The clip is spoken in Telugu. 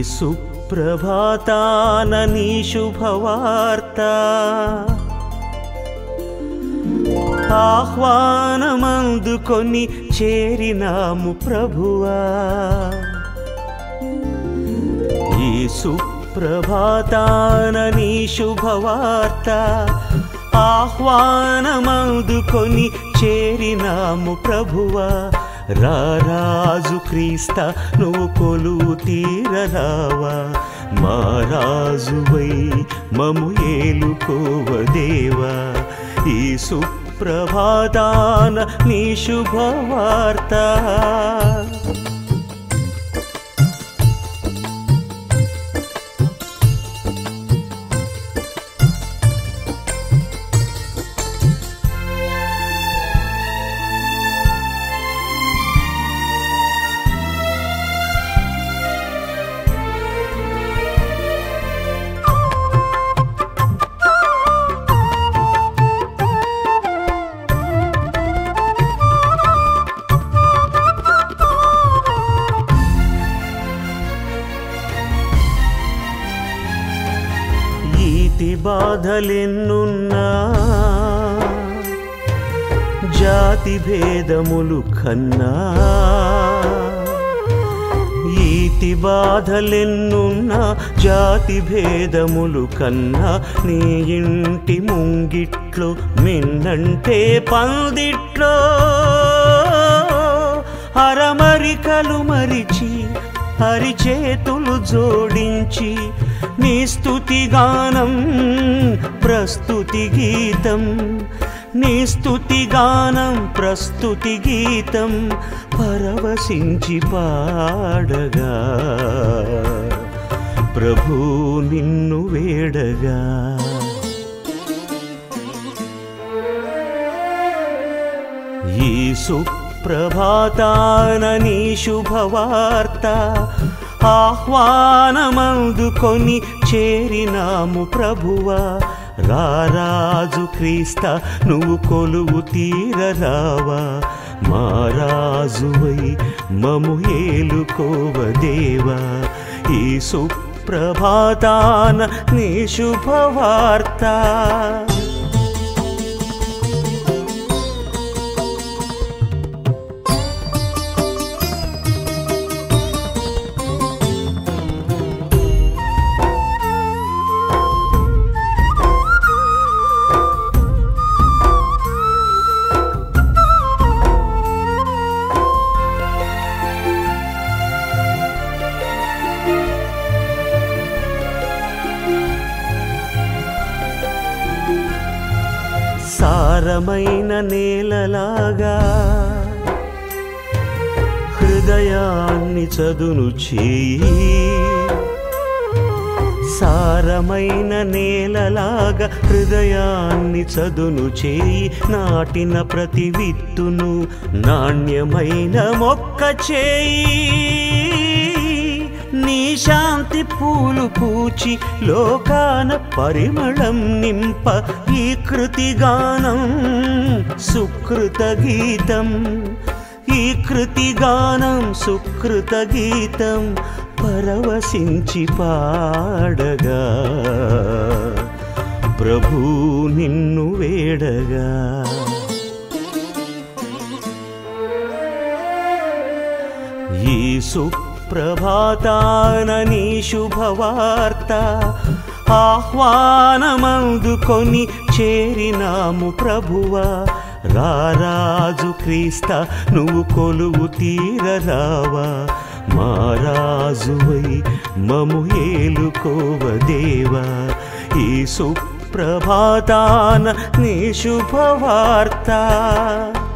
సుప్రభాతాన నీ శుభవార్త ఆహ్వానమందుకొని చేరినాము ప్రభువా ఈ సుప్రభాతాన నీ శుభవార్త ఆహ్వానమందుకొని చేరినాము ప్రభువా రారాజు క్రీస్త నువ్వు కొలువు తీరరావా మా రాజువై మము ఏలుకోవదేవా ఈ సుప్రభాతాన నీ శుభవార్త ఈతి బాధలెన్నున్నా జాతి భేదములు కన్నా ఈతి బాధలెన్నున్నా జాతి భేదములు కన్నా నీ ఇంటి ముంగిట్లో మిన్నంటే పందిట్లో అరమరికలు మరిచి అరిచేతులు జోడించి నీ స్తుతి గానం ప్రస్తుతి గీతం నీ స్తుతి గానం ప్రస్తుతి గీతం పరవశించి పాడగా ప్రభు నిన్ను వేడగా ఈ సుప్రభాతాన నీ శుభవార్త ఆహ్వానమందుకొని చేరినాము ప్రభువా రారాజు క్రీస్త నువ్వు కొలువు తీరరావా మా రాజువై మము ఏలుకోవదేవా ఈ సుప్రభాతాన నీ శుభవార్త సారమైన నేలలాగా హృదయాన్ని చదును చేయి సారమైన నేలలాగా హృదయాన్ని చదును చేయి నాటిన ప్రతి విత్తును నాణ్యమైన మొక్క చేయి నీ శాంతి పూలు పూచి లోకాన పరిమళం నింప ఈ కృతిగానం సుకృత గీతం ఈ కృతిగానం సుకృత గీతం పరవశించి పాడగా ప్రభు నిన్ను వేడగా ఈ సుప్రభాతాన నీ శుభవార్త ఆహ్వానమందుకొని చేరినాము ప్రభువా రారాజు క్రీస్త నువ్వు కొలువు తీరరావా మా రాజువై మము ఏలుకోవదేవా ఈ సుప్రభాతాన నీ శుభవార్త